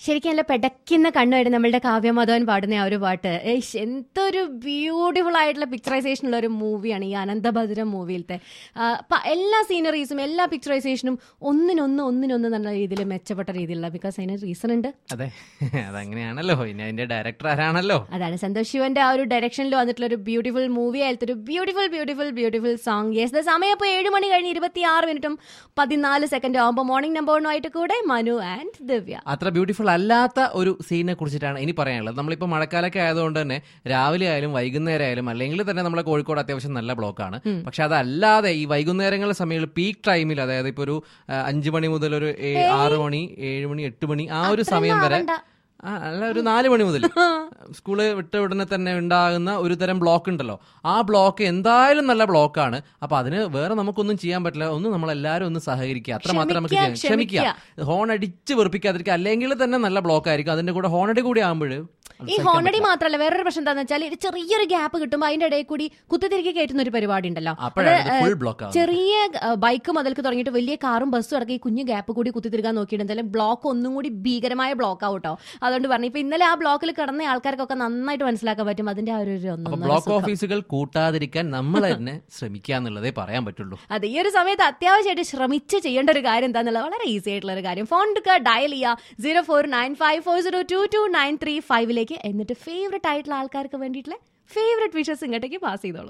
ശരിക്കും നല്ല പെടക്കുന്ന കണ്ണുമായിട്ട് നമ്മളുടെ കാവ്യമാധവൻ പാടുന്ന ആ ഒരു പാട്ട് ഏയ്ഷ്, എന്തൊരു ബ്യൂട്ടിഫുൾ ആയിട്ടുള്ള പിക്ചറൈസേഷൻ ഉള്ള ഒരു മൂവിയാണ് ഈ അനന്തഭദ്രം മൂവിയിലത്തെ ആ, പ- എല്ലാ സീനറീസും എല്ലാ പിക്ചറൈസേഷനും ഒന്നിനൊന്ന് ഒന്നിനൊന്ന് നല്ല രീതിയിൽ മെച്ചപ്പെട്ട രീതിയിലുള്ള ബിക്കോസ് അതിന് റീസൺ ഉണ്ട് അതെ അതങ്ങനെയാണല്ലോ ഇനി അതിന്റെ ഡയറക്ടർ ആരാണല്ലോ അതാണ് സന്തോഷ് ശിവന്റെ ആ ഒരു ഡയറക്ഷനിൽ വന്നിട്ടുള്ള ഒരു ബ്യൂട്ടിഫുൾ മൂവി ആയിട്ട് ഒരു beautiful beautiful beautiful song yes the സമയം ഇപ്പോൾ ഏഴ് മണി കഴിഞ്ഞ് ഇരുപത്തി ആറ് മിനിറ്റും പതിനാല് സെക്കൻഡും ആകുമ്പോൾ മോർണിംഗ് നമ്പറിനുമായിട്ട് കൂടെ മനു ആൻഡ് ദിവ്യ അത്ര ബ്യൂട്ടിഫുൾ അല്ലാത്ത ഒരു സീനെ കുറിച്ചിട്ടാണ് ഇനി പറയാനുള്ളത് നമ്മളിപ്പോൾ മഴക്കാലമൊക്കെ ആയതുകൊണ്ട് തന്നെ രാവിലെ ആയാലും വൈകുന്നേരം ആയാലും അല്ലെങ്കിൽ തന്നെ നമ്മളെ കോഴിക്കോട് അത്യാവശ്യം നല്ല ബ്ലോക്കാണ് പക്ഷെ അതല്ലാതെ ഈ വൈകുന്നേരങ്ങളുടെ സമയങ്ങളിൽ പീക്ക് ടൈമിൽ അതായത് ഇപ്പോൾ ഒരു ആ, അഞ്ച് മണി മുതൽ ഒരു ഏ- ആറ് മണി ഏഴ് മണി എട്ട് മണി ആ ഒരു സമയം വരെ ആവണ്ട. ആ, അല്ല ഒരു നാല് മണി മുതൽ സ്കൂള് വിട്ട ഉടനെ തന്നെ ഉണ്ടാകുന്ന ഒരു തരം ബ്ലോക്ക് ഉണ്ടല്ലോ ആ ബ്ലോക്ക് എന്തായാലും നല്ല ബ്ലോക്കാണ് അപ്പൊ അതിന് വേറെ നമുക്കൊന്നും ചെയ്യാൻ പറ്റില്ല ഒന്ന് നമ്മൾ എല്ലാവരും ഒന്ന് സഹകരിക്കുക അത്ര മാത്രം നമുക്ക് ചെയ്യാം ക്ഷമിക്കുക, ക്ഷമിക്കുക ഹോൺ അടിച്ച് വെറുപ്പിക്കാതിരിക്കുക അല്ലെങ്കിൽ തന്നെ നല്ല ബ്ലോക്ക് ആയിരിക്കും അതിന്റെ കൂടെ ഹോൺ അടി കൂടി ആകുമ്പോൾ ഈ ഹോണടി മാത്രമല്ല വേറൊരു പ്രശ്നം എന്താണെന്ന് വെച്ചാൽ ഒരു ചെറിയൊരു ഗ്യാപ്പ് കിട്ടുമ്പോൾ അതിന്റെ ഇടയിൽ കൂടി കുത്തിത്തിരികെ കയറ്റുന്ന ഒരു പരിപാടി ഉണ്ടല്ലോ അപ്പോഴാണ് ഫുൾ ബ്ലോക്ക് ആവുന്നത് ചെറിയ ബൈക്ക് മുതൽക്ക് തുടങ്ങിയിട്ട് വലിയ കാറും ബസ്സും അടക്കം ഈ കുഞ്ഞു ഗ്യാപ്പ് കൂടി കുത്തിത്തിരിക്കാൻ നോക്കിയിട്ട് എന്തായാലും ബ്ലോക്ക് ഒന്നും കൂടി ഭീകരമായ ബ്ലോക്ക് ആവും കേട്ടോ അതുകൊണ്ട് പറഞ്ഞു ഇപ്പൊ ഇന്നലെ ആ ബ്ലോക്കിൽ കിടന്ന ആൾക്കാർക്കൊക്കെ നന്നായിട്ട് മനസ്സിലാക്കാൻ പറ്റും അതിന്റെ ആ ഒരു അപ്പൊ ഒന്നും ബ്ലോക്ക് ഓഫീസുകൾ കൂട്ടാതിരിക്കാൻ നമ്മൾ തന്നെ ശ്രമിക്കുക എന്നുള്ളതേ പറയാൻ പറ്റുള്ളൂ അതെ ഈ ഒരു സമയത്ത് അത്യാവശ്യമായിട്ട് ശ്രമിച്ച് ചെയ്യേണ്ട ഒരു കാര്യം എന്താണെന്നുള്ളത് വളരെ ഈസി ആയിട്ടുള്ള ഒരു കാര്യം ഫോൺ എടുക്കുക ഡയൽ ചെയ്യുക zero four nine five four zero two two nine three ഫൈവിലേക്ക് എന്നിട്ട് ഫേവററ്റ് ആയിട്ടുള്ള ആൾക്കാർക്ക് വേണ്ടിയിട്ടുള്ള ഫേവററ്റ് വിഷസ് ഇങ്ങോട്ടേക്ക് പാസ് ചെയ്തോളൂ